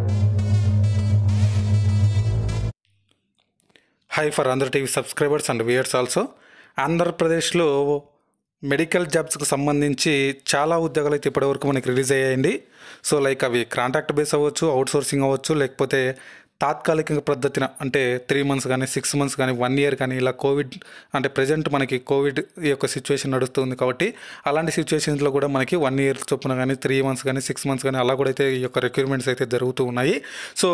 hi for Andhra TV subscribers and viewers also ఆంధ్రప్రదేశ్లో medical జాబ్స్కి సంబంధించి చాలా ఉద్యోగాలు అయితే ఇప్పటివరకు మనకి రిలీజ్ అయ్యాయండి సో లైక్ అవి కాంట్రాక్ట్ బేస్ అవ్వచ్చు అవుట్ సోర్సింగ్ అవ్వచ్చు లేకపోతే తాత్కాలిక పద్ధతిన అంటే త్రీ మంత్స్ కానీ సిక్స్ మంత్స్ కానీ వన్ ఇయర్ కానీ ఇలా కోవిడ్ అంటే ప్రజెంట్ మనకి కోవిడ్ ఈ యొక్క సిచ్యువేషన్ నడుస్తుంది కాబట్టి అలాంటి సిచ్యువేషన్స్లో కూడా మనకి వన్ ఇయర్ చొప్పున కానీ త్రీ మంత్స్ కానీ సిక్స్ మంత్స్ కానీ అలా కూడా అయితే ఈ యొక్క రిక్రూట్మెంట్స్ అయితే జరుగుతూ ఉన్నాయి సో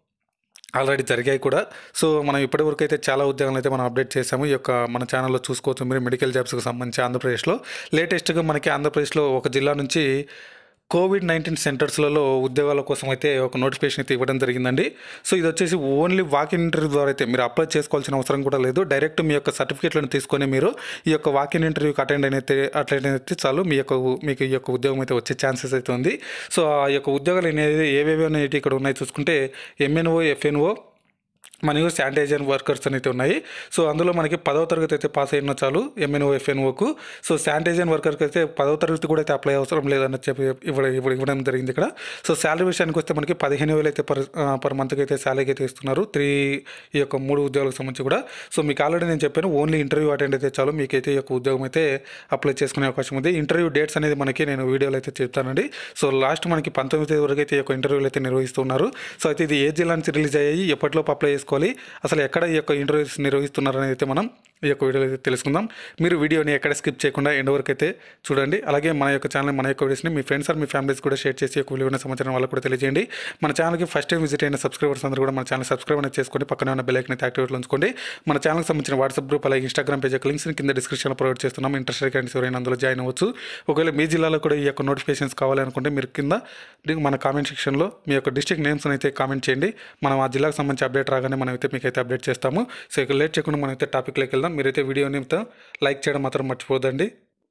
ఆల్రెడీ జరిగాయి కూడా సో మనం ఇప్పటివరకు అయితే చాలా ఉద్యోగాలు అయితే మనం అప్డేట్ చేసాము ఈ యొక్క మన ఛానల్లో చూసుకోవచ్చు మీరు మెడికల్ జాబ్స్కి సంబంధించి ఆంధ్రప్రదేశ్లో లేటెస్ట్గా మనకి ఆంధ్రప్రదేశ్లో ఒక జిల్లా నుంచి కోవిడ్ నైన్టీన్ సెంటర్స్లలో ఉద్యోగాల కోసం అయితే ఒక నోటిఫికేషన్ అయితే ఇవ్వడం జరిగిందండి సో ఇది వచ్చేసి ఓన్లీ వాక్ ఇన్ ఇంటర్వ్యూ ద్వారా అయితే మీరు అప్లై చేసుకోవాల్సిన అవసరం కూడా లేదు డైరెక్ట్ మీ యొక్క సర్టిఫికేట్లను తీసుకొని మీరు ఈ యొక్క వాక్ ఇన్ ఇంటర్వ్యూకి అటెండ్ అయితే అటెండ్ అయితే చాలు మీ యొక్క మీకు ఈ యొక్క ఉద్యోగం అయితే వచ్చే ఛాన్సెస్ అయితే ఉంది సో ఆ యొక్క ఉద్యోగాలు అనేది ఏవేవి అనేవి ఇక్కడ ఉన్నాయి చూసుకుంటే ఎంఎన్ఓ ఎఫ్ఎన్ఓ మరియు శానిటైజర్ వర్కర్స్ అయితే ఉన్నాయి సో అందులో మనకి పదవ తరగతి అయితే పాస్ అయిన చాలు ఎంఎన్ఓ ఎఫ్ఎన్ఓకు సో శానిటైజర్ వర్కర్కి అయితే పదవ తరగతి కూడా అయితే అప్లై అవసరం లేదని చెప్పి ఇవ్వడం ఇవ్వడం ఇవ్వడం జరిగింది ఇక్కడ సో శాలరీ విషయానికి వస్తే మనకి పదిహేను వేలు అయితే పర్ పర్ మంత్కి అయితే శాలరీకి అయితే ఇస్తున్నారు త్రీ ఈ యొక్క మూడు ఉద్యోగాలకు సంబంధించి కూడా సో మీకు ఆల్రెడీ నేను చెప్పాను ఓన్లీ ఇంటర్వ్యూ అటెండ్ అయితే చాలు మీకైతే ఈ యొక్క ఉద్యోగం అయితే అప్లై చేసుకునే అవకాశం ఉంది ఇంటర్వ్యూ డేట్స్ అనేది మనకి నేను వీడియోలో అయితే చెప్తానండి సో లాస్ట్ మనకి పంతొమ్మిది తేదీ వరకు అయితే ఈ యొక్క ఇంటర్వ్యూలు అయితే నిర్వహిస్తున్నారు సో అయితే ఇది ఏ జిల్లా నుంచి రిలీజ్ అయ్యాయి ఎప్పటిలోపు అప్లై చేసుకోవాలి అసలు ఎక్కడ ఈ యొక్క ఇంటర్వ్యూస్ నిర్వహిస్తున్నారు అనేది అయితే మనం ఈ యొక్క వీడియోలో అయితే తెలుసుకుందాం మీరు వీడియోని ఎక్కడ స్కిప్ చేయకుండా ఎండ్ వరకు అయితే చూడండి అలాగే మన యొక్క ఛానల్ మన యొక్క వీడియోస్ని మీ ఫ్రెండ్స్ ఆర్ మీ ఫ్యామిలీస్ కూడా షేర్ చేసి యొక్క విలువైన సమాచారం వాళ్ళకు కూడా తెలియజేయండి మన ఛానల్కి ఫస్ట్ టైం విజిట్ అయిన సబ్స్క్రైబర్స్ అందరూ కూడా మన ఛానల్ సబ్స్క్రైబ్ అనేది చేసుకోండి పక్కన ఉన్న బెల్ ఐకన్ అయితే యాక్టివేట్లో ఉంచుకోండి మన ఛానల్కి సంబంధించిన వాట్సాప్ గ్రూప్ అలాగే ఇన్స్టాగ్రామ్ పేజ్ యొక్క లింక్స్ని కింద డిస్క్రిప్షన్లో ప్రొవైడ్ చేస్తున్నాం ఇంట్రెస్ట్ క్యాండిడేట్స్ ఎవరైనా అందులో జాయిన్ అవ్వచ్చు ఒకవేళ మీ జిల్లాలో కూడా ఈ యొక్క నోటిఫికేషన్స్ కావాలనుకుంటే మీరు కింద మన కామెంట్ సెక్షన్లో మీ యొక్క డిస్ట్రిక్ట్ నేమ్స్ అయితే కామెంట్ చేయండి మనం ఆ జిల్లాకు సంబంధించి అప్డేట్ రాగానే మనం అయితే మీకు అయితే అప్డేట్ చేస్తాము సో ఇక లేట్ చేయకుండా మనం అయితే టాపిక్లోకి వెళ్దాం మీరైతే వీడియోని లైక్ చేయడం మాత్రం మర్చిపోదండి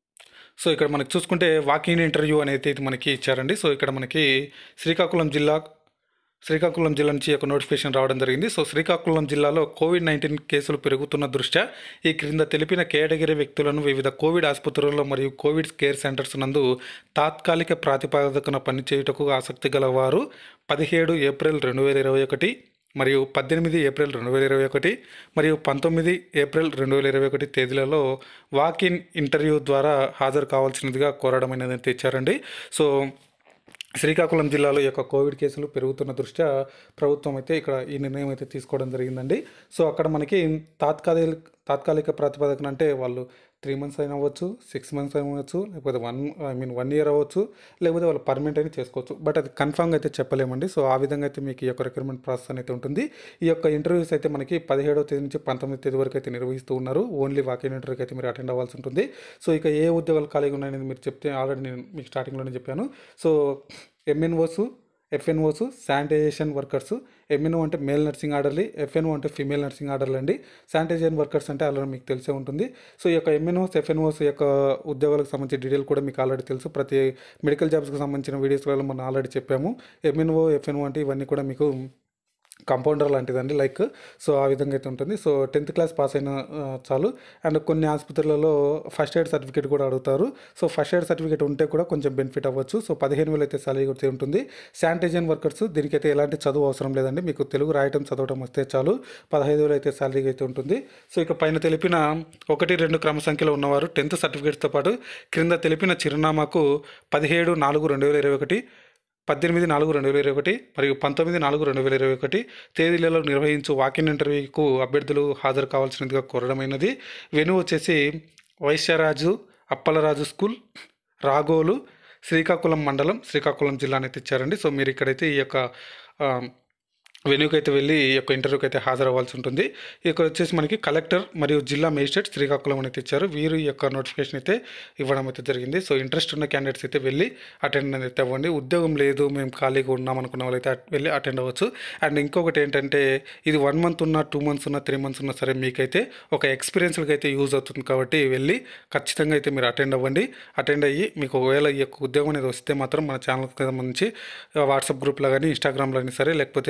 సో ఇక్కడ మనకి చూసుకుంటే వాకింగ్ ఇంటర్వ్యూ అనేది ఇది మనకి ఇచ్చారండి సో ఇక్కడ మనకి శ్రీకాకుళం జిల్లా శ్రీకాకుళం జిల్లా నుంచి ఒక నోటిఫికేషన్ రావడం జరిగింది సో శ్రీకాకుళం జిల్లాలో కోవిడ్ నైన్టీన్ కేసులు పెరుగుతున్న దృష్ట్యా ఈ క్రింద తెలిపిన కేటగిరీ వ్యక్తులను వివిధ కోవిడ్ ఆసుపత్రుల్లో మరియు కోవిడ్ కేర్ సెంటర్స్ నందు తాత్కాలిక ప్రాతిపదికన పనిచేయుటకు ఆసక్తి గల వారు పదిహేడు ఏప్రిల్ రెండు వేల ఇరవై ఒకటి మరియు పద్దెనిమిది ఏప్రిల్ రెండు వేల ఇరవై ఒకటి మరియు పంతొమ్మిది ఏప్రిల్ రెండు వేల ఇరవై ఒకటి తేదీలలో వాక్ ఇన్ ఇంటర్వ్యూ ద్వారా హాజరు కావాల్సినదిగా కోరడం అనేది తెచ్చారండి సో శ్రీకాకుళం జిల్లాలో ఈ యొక్క కోవిడ్ కేసులు పెరుగుతున్న దృష్ట్యా ప్రభుత్వం అయితే ఇక్కడ ఈ నిర్ణయం అయితే తీసుకోవడం జరిగిందండి సో అక్కడ మనకి తాత్కాలిక తాత్కాలిక ప్రాతిపదికన అంటే వాళ్ళు త్రీ మంత్స్ అయినా అవ్వచ్చు సిక్స్ మంత్స్ అయినా అవ్వచ్చు లేకపోతే one I mean one year అవ్వచ్చు లేకపోతే వాళ్ళు పర్మనెంట్ అయినా చేసుకోవచ్చు బట్ అది కన్ఫామ్గా అయితే చెప్పలేమండి సో ఆ విధంగా అయితే మీకు ఈ యొక్క రిక్రూట్మెంట్ ప్రాసెస్ అయితే ఉంటుంది ఈ యొక్క ఇంటర్వ్యూస్ అయితే మనకి పదిహేడవ తేదీ నుంచి పంతొమ్మిది తేదీ వరకు అయితే నిర్వహిస్తూ ఉన్నారు ఓన్లీ వాకింగ్ ఇంటర్వ్యూకి అయితే మీరు అటెండ్ అవ్వాల్సి ఉంటుంది సో ఇక ఏ ఉద్యోగాలు ఖాళీగా ఉన్నాయనేది మీరు చెప్తే ఆల్రెడీ నేను మీకు స్టార్టింగ్లోనే చెప్పాను so MNOs FNOs sanitisation workers MNO అంటే మేల్ నర్సింగ్ ఆర్డర్లీ ఎఫ్ఎన్ఓ అంటే ఫీమేల్ నర్సింగ్ ఆర్డర్లు అండి శానిటైజేషన్ వర్కర్స్ అంటే ఆల్రెడీ మీకు తెలిసే ఉంటుంది సో ఈ యొక్క ఎంఎన్ఓస్ ఎఫ్ఎన్ఓస్ యొక్క ఉద్యోగాలకు సంబంధించిన డీటెయిల్ కూడా మీకు ఆల్రెడీ తెలుసు ప్రతి మెడికల్ జాబ్స్కి సంబంధించిన వీడియోస్లలో మనం ఆల్రెడీ చెప్పాము ఎంఎన్ఓ ఎఫ్ఎన్ఓ అంటే ఇవన్నీ కూడా మీకు కంపౌండర్ లాంటిదండి లైక్ సో ఆ విధంగా అయితే ఉంటుంది సో టెన్త్ క్లాస్ పాస్ అయిన ఆ, చాలు అండ్ కొన్ని ఆసుపత్రులలో ఫస్ట్ ఎయిడ్ సర్టిఫికేట్ కూడా అడుగుతారు సో ఫస్ట్ ఎయిడ్ సర్టిఫికేట్ ఉంటే కూడా కొంచెం బెనిఫిట్ అవ్వచ్చు సో పదిహేను వేలు అయితే సాలరీ కూడా ఉంటుంది శానిటైజన్ వర్కర్స్ దీనికైతే ఎలాంటి చదువు అవసరం లేదండి మీకు తెలుగు రాయటం చదవడం వస్తే చాలు పదహైదు వేలు అయితే సాలరీ అయితే ఉంటుంది సో ఇక పైన తెలిపిన ఒకటి రెండు క్రమ సంఖ్యలో ఉన్నవారు టెన్త్ సర్టిఫికేట్తో పాటు క్రింద తెలిపిన చిరునామాకు పదిహేడు నాలుగు రెండు వేల ఇరవై ఒకటి పద్దెనిమిది నాలుగు రెండు వేల ఇరవై ఒకటి మరియు పంతొమ్మిది నాలుగు రెండు వేల ఇరవై ఒకటి తేదీలలో నిర్వహించు వాకిన్ ఇంటర్వ్యూకు అభ్యర్థులు హాజరు కావాల్సినదిగా కోరడమైనది వెను వచ్చేసి వైశ్యరాజు అప్పలరాజు స్కూల్ రాగోలు శ్రీకాకుళం మండలం శ్రీకాకుళం జిల్లా అనేది ఇచ్చారండి సో మీరు ఇక్కడైతే ఈ యొక్క ఆ, వెన్యూకి అయితే వెళ్ళి ఈ యొక్క ఇంటర్వ్యూకి అయితే హాజరవ్వాల్సి ఉంటుంది ఇక్కడ వచ్చేసి మనకి కలెక్టర్ మరియు జిల్లా మేజిస్ట్రేట్ శ్రీకాకుళం అయితే ఇచ్చారు వీరు ఈ యొక్క నోటిఫికేషన్ అయితే ఇవ్వడం అయితే జరిగింది సో ఇంట్రెస్ట్ ఉన్న క్యాండిడేట్స్ అయితే వెళ్ళి అటెండ్ అయితే అవ్వండి ఉద్యోగం లేదు మేము ఖాళీగా ఉన్నాం అనుకున్న వాళ్ళైతే అట్- వెళ్ళి అటెండ్ అవ్వచ్చు అండ్ ఇంకొకటి ఏంటంటే ఇది వన్ మంత్ ఉన్న టూ మంత్స్ ఉన్న త్రీ మంత్స్ ఉన్నా సరే మీకైతే ఒక ఎక్స్పీరియన్స్కి అయితే యూజ్ అవుతుంది కాబట్టి వెళ్ళి ఖచ్చితంగా అయితే మీరు అటెండ్ అవ్వండి అటెండ్ అయ్యి మీకు ఒకవేళ ఈ యొక్క ఉద్యోగం అనేది వస్తే మాత్రం మన ఛానల్కి సంబంధించి వాట్సాప్ గ్రూప్లో కానీ ఇన్స్టాగ్రామ్లో కానీ సరే లేకపోతే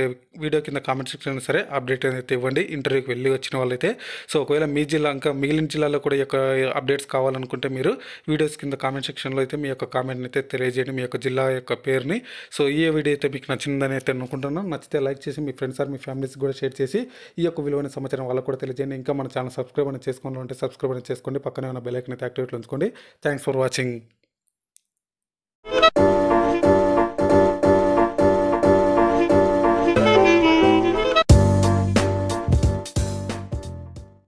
వీడియో కింద కామెంట్ సెక్షన్ సరే అప్డేట్ అయితే ఇవ్వండి ఇంటర్వ్యూకి వెళ్ళి వచ్చిన వాళ్ళైతే సో ఒకవేళ మీ జిల్లా ఇంకా మిగిలిన జిల్లాలో కూడా ఈ యొక్క అప్డేట్స్ కావాలనుకుంటే మీరు వీడియోస్ కింద కామెంట్ సెక్షన్లో అయితే మీ యొక్క కామెంట్ని అయితే తెలియజేయండి మీ యొక్క జిల్లా యొక్క పేరుని సో ఈ వీడియో అయితే మీకు నచ్చిందని అయితే అనుకుంటున్నాను నచ్చితే లైక్ చేసి మీ ఫ్రెండ్స్ ఆర్ మీ ఫ్యామిలీస్ కూడా షేర్ చేసి ఈ యొక్క విలువైన సమాచారం వాళ్ళకు కూడా తెలియజేయండి ఇంకా మన ఛానల్ సబ్స్క్రైబ్ అని చేసుకోవాలంటే సబ్స్క్రైబ్ అని చేసుకోండి పక్కనే ఉన్న బెల్ ఐకన్ అయితే యాక్టివేట్లో ఉంచుకోండి థ్యాంక్స్ ఫర్ వాచింగ్